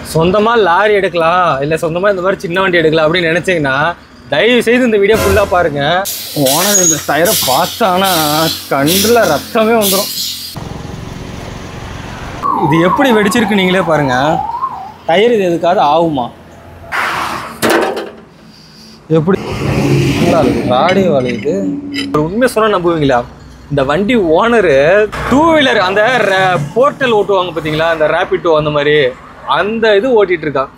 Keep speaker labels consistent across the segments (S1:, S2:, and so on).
S1: சொந்தமாக லாரி எடுக்கலாம் இல்லை சொந்தமாக இந்த மாதிரி சின்ன வண்டி எடுக்கலாம் அப்படின்னு நினச்சிங்கன்னா தயவு செய்து இந்த வீடியோ ஃபுல்லாக பாருங்க ஓனர் இந்த டயரை பார்த்தானா கண்டில் ரத்தமே வந்துடும் இது எப்படி வெடிச்சிருக்கு நீங்களே பாருங்க டயர் இது எதுக்காவது ஆகுமா எப்படி என்னடா இது ராடியோ வளையுது ஒரு உண்மை சொன்னா நம்புவீங்களா இந்த வண்டி ஓனரு டூ வீலர் அந்த போர்ட்டல் ஓட்டுவாங்க பார்த்தீங்களா அந்த ரேபிட்டோ அந்த மாதிரி அந்த இது ஓட்டிட்டு இருக்கான்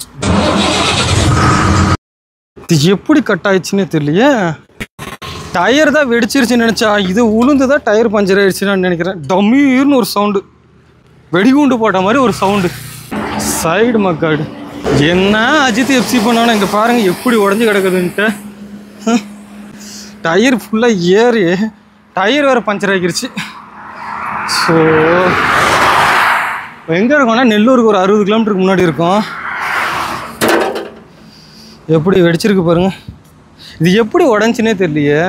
S1: இது எப்படி கட் ஆயிடுச்சுன்னே தெரியலையே டயர் தான் வெடிச்சிருச்சுன்னு நினச்சா இது உளுந்து தான் டயர் பஞ்சர் ஆயிடுச்சுன்னு நினைக்கிறேன் டமீர்னு ஒரு சவுண்டு வெடிகுண்டு போட்ட மாதிரி ஒரு சவுண்டு சைடு மக்காடு என்ன அஜித் எஃப்சி பண்ணாலும் இங்கே பாருங்க எப்படி உடஞ்சி கிடக்குதுன்ட்டு ஹம். டயர் ஃபுல்லாக ஏறி டயர் வேறு பஞ்சர் ஆகிருச்சு ஸோ எங்கே இருக்கோம்னா நெல்லூருக்கு ஒரு அறுபது கிலோமீட்டருக்கு முன்னாடி இருக்கோம் எப்படி வெடிச்சிருக்கு பாருங்க இது எப்படி உடஞ்சுனே தெரியலையே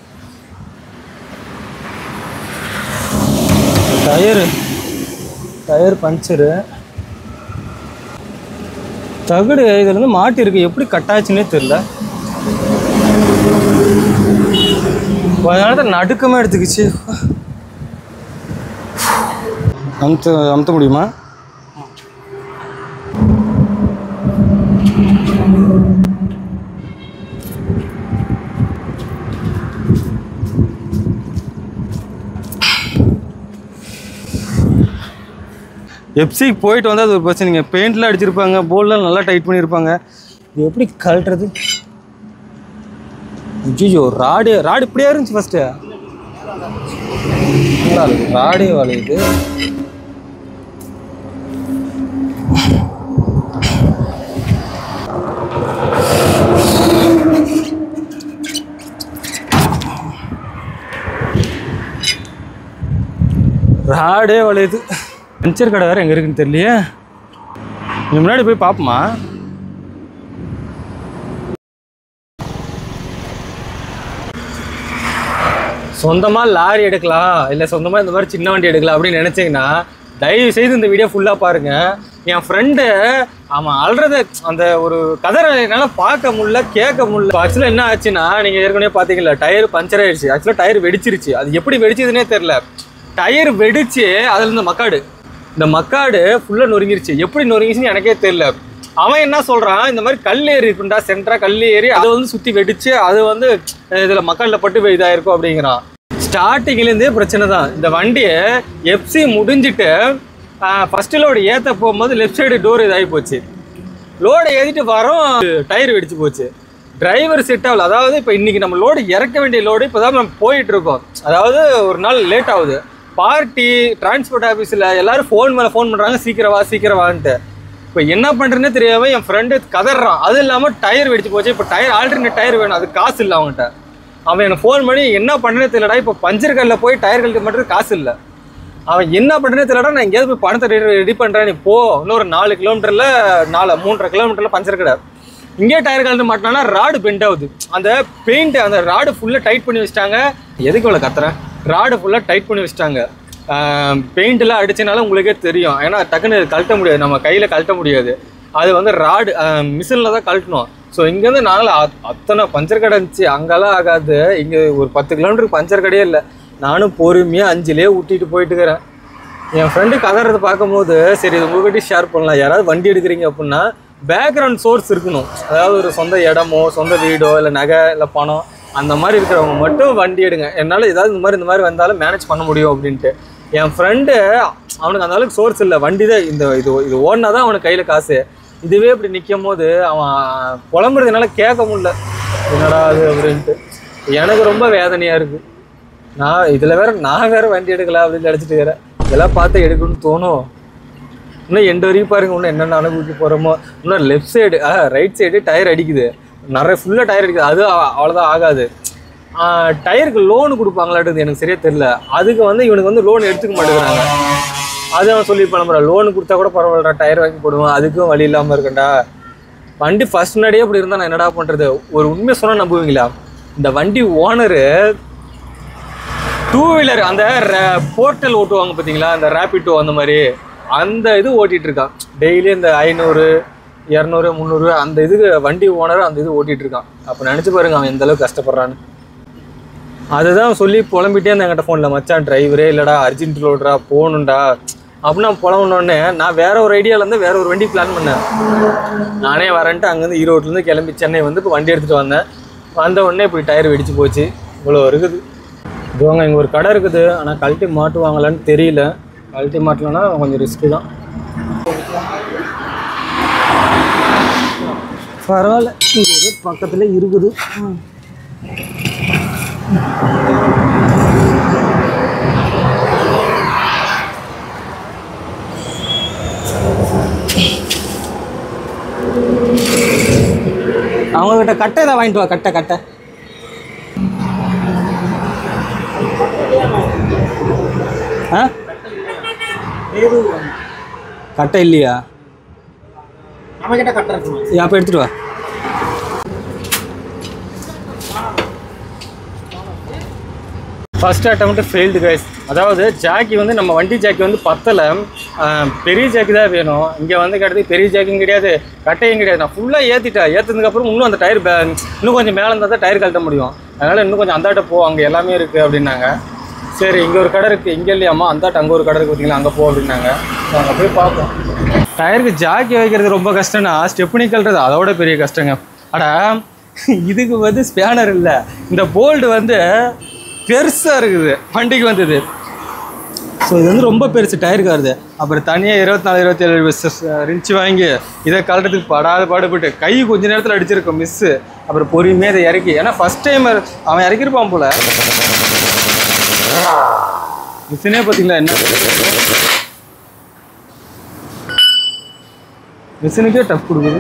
S1: டயரு டயர் பஞ்சரு தகடு இதுல இருந்து மாட்டி இருக்கு எப்படி கட் ஆச்சுன்னே தெரியல கொஞ்ச நேரத்தில் நடுக்கமாக எடுத்துக்கிச்சு அமுத்த அமுத்த முடியுமா எப்சிக்கு போயிட்டு வந்தால் அது ஒரு பிரச்சனைங்க பெயிண்ட்லாம் அடிச்சிருப்பாங்க போர்டெலாம் நல்லா டைட் பண்ணியிருப்பாங்க இது எப்படி கழட்டுறது ஐயோ ராடு ராடு இப்படியே இருந்துச்சு ஃபஸ்ட்டு ராடே வளையுது ராடே வளையுது பஞ்சர் கடை வேறு எங்கே இருக்குன்னு தெரியலையே இங்க முன்னாடி போய் பார்ப்போமா சொந்தமாக லாரி எடுக்கலாம் இல்லை சொந்தமாக இந்த மாதிரி சின்ன வண்டி எடுக்கலாம் அப்படின்னு நினச்சிங்கன்னா தயவு செய்து இந்த வீடியோ ஃபுல்லாக பாருங்கள் என் ஃப்ரெண்டு அவன் அல்றத அந்த ஒரு கதரை என்னால் பார்க்க முடியல கேட்க முடியல ஆக்சுவலாக என்ன ஆச்சுன்னா நீங்கள் ஏற்கனவே பார்த்தீங்களா டயர் பஞ்சர் ஆயிடுச்சு ஆக்சுவலாக டயர் வெடிச்சிருச்சு அது எப்படி வெடிச்சதுன்னே தெரில டயர் வெடிச்சு அதுல இருந்து மக்காடு இந்த மக்காடு ஃபுல்லாக நொறுங்கிருச்சு எப்படி நொறுங்கிச்சுன்னு எனக்கே தெரியல அவன் என்ன சொல்றான் இந்த மாதிரி கல் ஏறி இருக்குண்டா சென்டரா கல் ஏறி அதை வந்து சுற்றி வெடிச்சு அது வந்து இதில் மக்காடில் பட்டு இதாயிருக்கும் அப்படிங்கிறான் ஸ்டார்டிங்லேருந்தே பிரச்சனை தான் இந்த வண்டியை எஃப்சி முடிஞ்சிட்டு ஃபர்ஸ்ட் லோடு ஏற்ற போகும்போது லெஃப்ட் சைடு டோர் இதாகி போச்சு லோடை ஏற்றிட்டு வரோம் டயர் வெடிச்சு போச்சு டிரைவர் செட் ஆகல அதாவது இப்போ இன்னைக்கு நம்ம லோடு இறக்க வேண்டிய லோடு இப்போ தான் நம்ம போயிட்டு இருக்கோம் அதாவது ஒரு நாள் லேட் ஆகுது பார்ட்டி டிரான்ஸ்போர்ட் ஆஃபீஸில் எல்லாரும் ஃபோன் மேலே ஃபோன் பண்ணுறாங்க சீக்கிரம் வா சீக்கிரம் வான்ட்டு இப்போ என்ன பண்ணுறேன்னே தெரியாம என் ஃப்ரெண்டு கதறான் அது இல்லாமல் டயர் வெடிச்சு போச்சு இப்போ டயர் ஆல்டர்னேட் டயர் வேணும் அது காசு இல்லை அவன்கிட்ட அவன் எனக்கு ஃபோன் பண்ணி என்ன பண்ணுறேனே தெரியலடா இப்போ பஞ்சர் கல்லில் போய் டயர் கழுத்து மட்டும் காசு இல்லை அவன் என்ன பண்ணுறேனே தெரியலடா நான் எங்கேயாவது போய் பணத்தை ரெடி பண்ணுறேன் நீ போ இன்னொரு நாலு கிலோமீட்டரில் நாலு மூன்றரை கிலோமீட்டரில் பஞ்சர் கடை இங்கே டயர் கலந்து மாட்டினா ராடு பெண்ட் ஆகுது அந்த பெயிண்ட் அந்த ராடு ஃபுல்லாக டைட் பண்ணி வச்சிட்டாங்க எதுக்கு இவ்வளோ கத்துறேன் ராடு ஃபுல்லாக டைட் பண்ணி வச்சிட்டாங்க பெயிண்ட்லாம் அடிச்சனால உங்களுக்கே தெரியும் ஏன்னா டக்குன்னு கழட்ட முடியாது நம்ம கையில் கழட்ட முடியாது அது வந்து ராடு மிஷினில் தான் கழட்டணும் ஸோ இங்கேருந்து நாங்களும் அத்- அத்தனை பஞ்சர் கடை இருந்துச்சு அங்கெல்லாம் ஆகாது இங்கே ஒரு பத்து கிலோமீட்டருக்கு பஞ்சர் கடையே இல்லை நானும் பொறுமையாக அஞ்சுலேயே ஊட்டிட்டு போயிட்டு இருக்கிறேன் என் ஃப்ரெண்டு கதறதை பார்க்கும்போது சரி இது உங்ககிட்ட ஷேர் பண்ணலாம் யாராவது வண்டி எடுக்கிறீங்க அப்படின்னா பேக்ரவுண்ட் சோர்ஸ் இருக்கணும் அதாவது ஒரு சொந்த இடமோ சொந்த வீடோ இல்லை நகை இல்லை பணம் அந்த மாதிரி இருக்கிறவங்க மட்டும் வண்டி எடுங்க என்னால் ஏதாவது இந்த மாதிரி இந்த மாதிரி வந்தாலும் மேனேஜ் பண்ண முடியும் அப்படின்ட்டு என் ஃப்ரெண்டு அவனுக்கு அந்த அளவுக்கு சோர்ஸ் இல்லை வண்டி தான் இந்த இது இது ஓடினா தான் அவனுக்கு கையில் காசு இதுவே இப்படி நிற்கும் போது அவன் புலம்புறதுனால கேட்க முடியல என்னடா அது அப்படின்ட்டு எனக்கு ரொம்ப வேதனையாக இருக்குது நான் இதில் வேற நான் வேற வண்டி எடுக்கலாம் அப்படின்னு நினச்சிட்டு இருக்கிறேன் இதெல்லாம் பார்த்து எடுக்கணும்னு தோணும் இன்னும் எண்டு வரைக்கும் பாருங்க இன்னும் என்னென்ன அனுபவிக்க போகிறோமோ இன்னும் லெஃப்ட் சைடு ஆ ரைட் சைடு டயர் அடிக்குது நிறைய ஃபுல்லாக டயர் அடிக்குது அது அ- அவ்வளோதான் ஆகாது ஆ, டயருக்கு லோன் கொடுப்பாங்களாட்டுது எனக்கு சரியா தெரியல அதுக்கு வந்து இவனுக்கு வந்து லோன் எடுத்துக்க மாட்டேங்கிறாங்க அது அவன் சொல்லி இப்போ லோன் கொடுத்தா கூட பரவாயில்லடா டயர் வாங்கி போடுவான் அதுக்கும் வழி இல்லாமல் இருக்கண்டா வண்டி ஃபர்ஸ்ட் முன்னாடியே அப்படி இருந்தால் நான் என்னடா பண்ணுறது ஒரு உண்மை சொன்னால் நம்புவீங்களா இந்த வண்டி ஓனரு டூ வீலர் அந்த போர்ட்டல் ஓட்டுவாங்க பார்த்தீங்களா அந்த ரேபிட்டோ அந்த மாதிரி அந்த இது ஓட்டிட்டு இருக்கான் டெய்லி இந்த ஐநூறு இரநூறு முந்நூறு அந்த இதுக்கு வண்டி ஓனர் அந்த இது ஓட்டிட்டு இருக்கான் அப்போ நினச்சி பாருங்க அவன் எந்த அளவுக்கு கஷ்டப்படுறான்னு அதுதான் சொல்லி புலம்பிட்டே இருந்தேன் என்கிட்ட ஃபோனில் மச்சான் டிரைவரே இல்லைடா அர்ஜென்ட் லோடுறா போகணும்டா அப்படின்னு நான் புலம்புனோடனே நான் வேற ஒரு ஐடியாவில் இருந்து வேற ஒரு வண்டி பிளான் பண்ணேன் நானே வரேன்ட்டு அங்கேருந்து ஈரோட்லேருந்து கிளம்பி சென்னை வந்து இப்போ வண்டி எடுத்துகிட்டு வந்தேன் வந்த உடனே இப்படி டயர் வெடிச்சு போச்சு இவ்வளோ இருக்குது இதுவாங்க இங்கே ஒரு கடை இருக்குது ஆனால் கழட்டி மாட்டுவாங்களான்னு தெரியல கழட்டி மாட்டலன்னா கொஞ்சம் ரிஸ்க்கு தான் பரவாயில்ல இங்கே ஏதோ பக்கத்துல இருக்குது ம். அவங்க கிட்ட கட்டை ஏதாவது வாங்கிட்டு வா கட்டை கட்டை ஆ கட்டை இல்லையா
S2: நம்ம கிட்ட கட்ட இருக்குமா
S1: அப்போ எடுத்துட்டு வா ஃபர்ஸ்ட் அட்டம்ப்ட் ஃபெயில்டு கைஸ் அதாவது ஜாக்கி வந்து நம்ம வண்டி ஜாக்கி வந்து பத்தலை பெரிய ஜாக்கி தான் வேணும் இங்கே வந்து கிடையாது பெரிய ஜாக்கியும் கிடையாது கட்டையும் கிடையாது நான் ஃபுல்லாக ஏற்றிட்டேன் ஏற்றுனதுக்கப்புறம் இன்னும் அந்த டயர் இன்னும் கொஞ்சம் மேலே இருந்தால் தான் டயர் கழட்ட முடியும் அதனால் இன்னும் கொஞ்சம் அந்தாட்ட போ அங்கே எல்லாமே இருக்குது அப்படின்னாங்க சரி இங்கே ஒரு கடை இருக்குது இங்கே இல்லையாம்மா அந்தாட்ட அங்கே ஒரு கடை இருக்குது பார்த்தீங்களா அங்கே போ அப்படின்னாங்க So, அங்கே போய் பார்ப்போம் டயருக்கு ஜாக்கி வைக்கிறது ரொம்ப கஷ்டம்னா ஸ்டெப்னி கழறது அதோட பெரிய கஷ்டங்க அட இதுக்கு வந்து ஸ்பேனர் இல்லை இந்த போல்டு வந்து பெருசாக இருக்குது வண்டிக்கு வந்தது ஸோ இது வந்து ரொம்ப பெருசு டயர் காருது அப்புறம் தனியாக இருபத்தி நாலு இருபத்தி ஏழு ரிஞ்சு வாங்கி இதை கழட்டத்துக்கு படாத பாடுபட்டு கை கொஞ்ச நேரத்தில் அடிச்சிருக்கோம் மிஸ்ஸு அப்புறம் பொறுமையாக இதை இறக்கி ஏன்னா ஃபஸ்ட் டைம் அவன் இறக்கிருப்பான் போல மிஷினே பார்த்தீங்களா என்ன மிஷினுக்கே டஃப் கொடுக்குது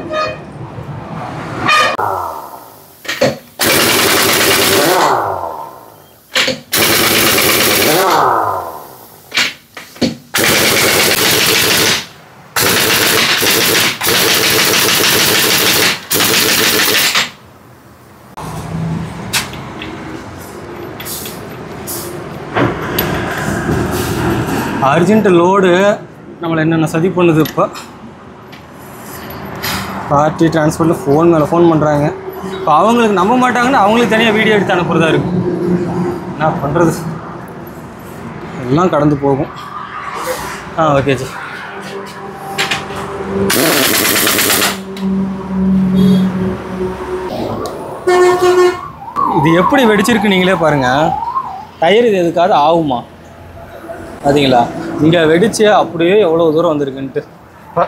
S1: அர்ஜென்ட் லோடு நம்மளை என்னென்ன சதி பண்ணுது இப்போ பார்ட்டி டிரான்ஸ்போர்ட்டில் ஃபோன் மேலே ஃபோன் பண்ணுறாங்க இப்போ அவங்களுக்கு நம்ப மாட்டாங்கன்னு அவங்களுக்கு தனியாக வீடியோ எடுத்து அனுப்புறதா இருக்கு என்ன பண்ணுறது எல்லாம் கடந்து போகும் ஆ ஓகே ஜி இது எப்படி வெடிச்சிருக்கு நீங்களே பாருங்கள் டயர் இது எதுக்காவது ஆகுமா பார்த்தீங்களா இங்கே வெடிச்சு அப்படியே எவ்வளோ தூரம் வந்திருக்குன்ட்டு ப-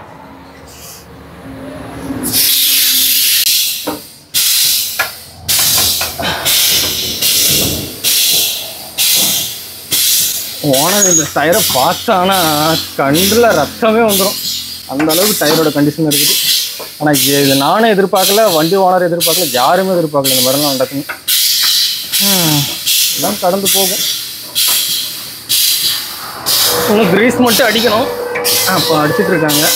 S1: ஓனர் இந்த டயரை பார்த்தானா கண்டில் ரத்தமே வந்துடும் அந்த அளவுக்கு டயரோட கண்டிஷன் இருக்குது ஆனால் இது நானும் எதிர்பார்க்கல வண்டி ஓனர் எதிர்பார்க்கல யாருமே எதிர்பார்க்கல இந்த மாதிரிலாம் நடக்குங்க ஹம், எல்லாம் கடந்து போகும் இன்னும் கிரீஸ் மட்டும் அடிக்கணும் அப்போ அடிச்சிட்டு இருக்காங்க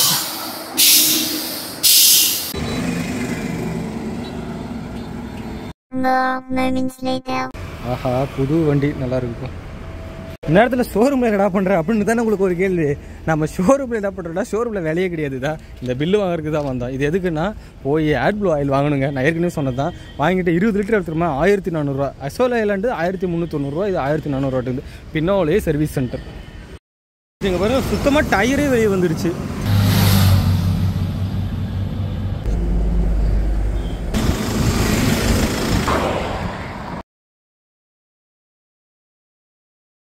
S3: More moments later.
S1: ஆஹா புது வண்டி நல்லா இருக்கும் நேரத்தில் ஷோரூமில் என்னடா பண்ணுற அப்படின்னு தானே உங்களுக்கு ஒரு கேள்வி நம்ம ஷோரூமில் என்ன பண்ணுறோம்னா ஷோரூமில் வேலையே கிடையாது தான் இந்த பில்லு வாங்குறதுக்கு தான் வந்தோம் இது எதுக்குன்னா போய் ஆட் ப்ளூ ஆயில் வாங்கணுங்க நான் ஏற்கனவே சொன்னது தான் வாங்கிட்டு இருபது லிட்டர் எடுத்துருமா ஆயிரத்தி நானூறுரூவா அசோல் ஐலாண்டு ஆயிரத்தி முந்நூற்றொண்ணூறுவா இது ஆயிரத்தி நானூறுரூவா பின்னோலே சர்வீஸ் சென்டர் இங்கே பாருங்க சுத்தமாக டயரே வெளியே வந்துடுச்சு